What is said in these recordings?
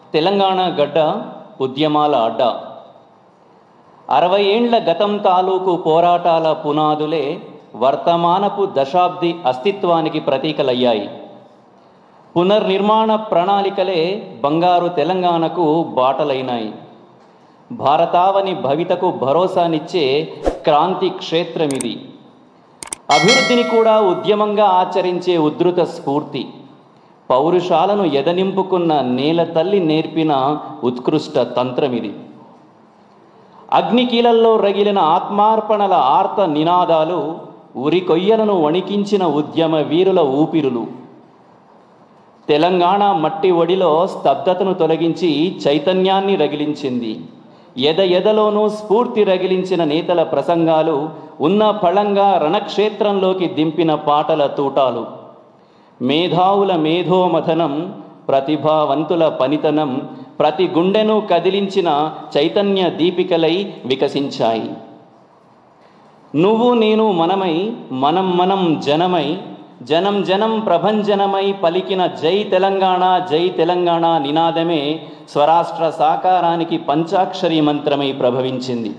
తెలంగాణ గడ్డ ఉద్యమాల అడ్డ అరవై ఏండ్ల గతం తాలూకు పోరాటాల పునాదులే వర్తమానపు దశాబ్ది అస్తిత్వానికి ప్రతీకలయ్యాయి పునర్నిర్మాణ ప్రణాళికలే బంగారు తెలంగాణకు బాటలైనాయి భారతావని భవితకు భరోసానిచ్చే క్రాంతి క్షేత్రమిది అభివృద్ధిని కూడా ఉద్యమంగా ఆచరించే ఉద్ధృత స్ఫూర్తి పౌరుషాలను ఎదనింపుకున్న నేల తల్లి నేర్పిన ఉత్కృష్ట తంత్రమిది అగ్నికీలల్లో రగిలిన ఆత్మార్పణల ఆర్త నినాదాలు ఉరి కొయ్యలను వణికించిన ఉద్యమ వీరుల ఊపిరులు తెలంగాణ మట్టి ఒడిలో స్తబ్దతను తొలగించి చైతన్యాన్ని రగిలించింది ఎద ఎదలోనూ స్ఫూర్తి రగిలించిన నేతల ప్రసంగాలు ఉన్న ఫళంగా రణక్షేత్రంలోకి దింపిన పాటల తూటాలు మేధావుల మేధోమథనం ప్రతిభావంతుల పనితనం ప్రతి గుండెను కదిలించిన చైతన్య దీపికలై వికసించాయి నువ్వు నేను మనమై మనం మనం జనమై జనం జనం ప్రభంజనమై పలికిన జై తెలంగాణ జై తెలంగాణ నినాదమే స్వరాష్ట్ర సాకారానికి పంచాక్షరి మంత్రమై ప్రభవించింది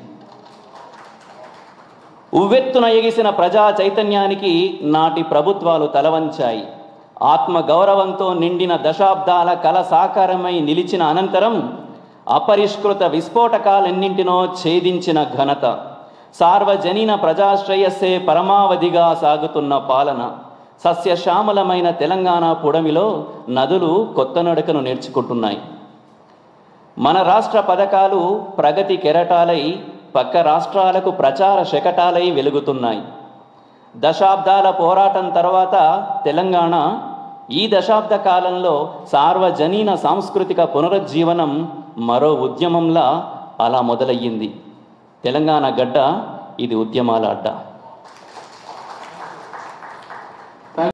ఉవ్వెత్తున ఎగిసిన ప్రజా చైతన్యానికి నాటి ప్రభుత్వాలు తలవంచాయి ఆత్మ గౌరవంతో నిండిన దశాబ్దాల కల సాకారమై నిలిచిన అనంతరం అపరిష్కృత విస్ఫోటకాలెన్నింటినో ఛేదించిన ఘనత సార్వజనీన ప్రజాశ్రేయస్సే పరమావధిగా సాగుతున్న పాలన సస్యశ్యామలమైన తెలంగాణ పుడమిలో నదులు కొత్త నడకను నేర్చుకుంటున్నాయి మన రాష్ట్ర పథకాలు ప్రగతి కెరటాలై పక్క రాష్ట్రాలకు ప్రచార శకటాలై వెలుగుతున్నాయి దశాబ్దాల పోరాటం తర్వాత తెలంగాణ ఈ దశాబ్ద కాలంలో సార్వజనీన సాంస్కృతిక పునరుజ్జీవనం మరో ఉద్యమంలా అలా మొదలయ్యింది తెలంగాణ గడ్డ ఇది ఉద్యమాల అడ్డ